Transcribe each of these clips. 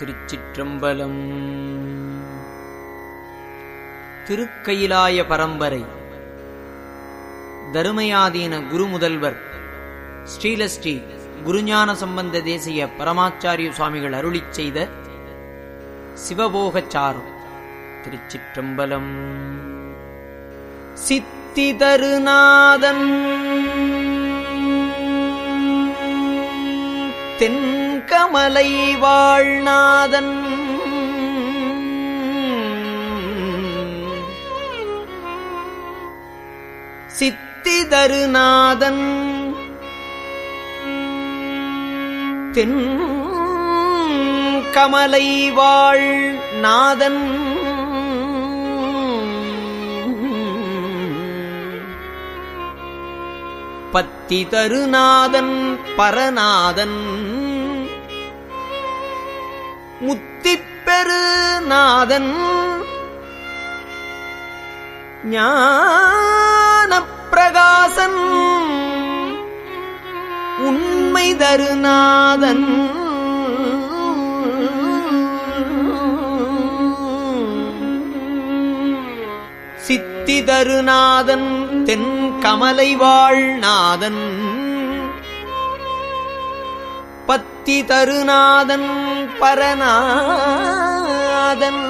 திருச்சிற்றம்பலம் திருக்கயிலாய பரம்பரை தருமயாதீன குருமுதல்வர் ஸ்ரீலஸ்ரீ குருஞான சம்பந்த தேசிய பரமாச்சாரிய சுவாமிகள் அருளிச் செய்த சிவபோகச்சாரம் திருச்சிற்றம்பலம் சித்திதருநாதன் தென்கமலை வாழ்நாதன் சித்திதருநாதன் தென் கமலை வாழ் நாதன் பத்தி தருநாதன் பரநாதன் முத்திப்பெரு நாதன் ஞான பிரகாசன் உண்மை தருநாதன் சித்தி தருநாதன் தென் கமலை வாழ்நாதன் பத்தி தருநாதன் பரநாதன்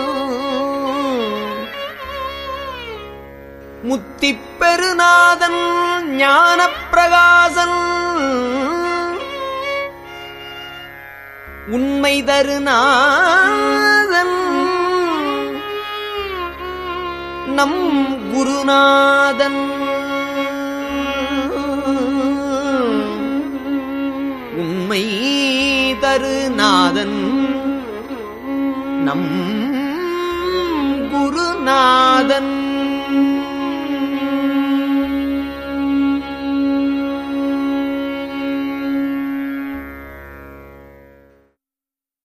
முத்திப்பெருநாதன் ஞானப்பிரகாசன் உண்மை தருநாதன் நம் குருநாதன் உண்மை தருநாதன் நம் குருநாதன்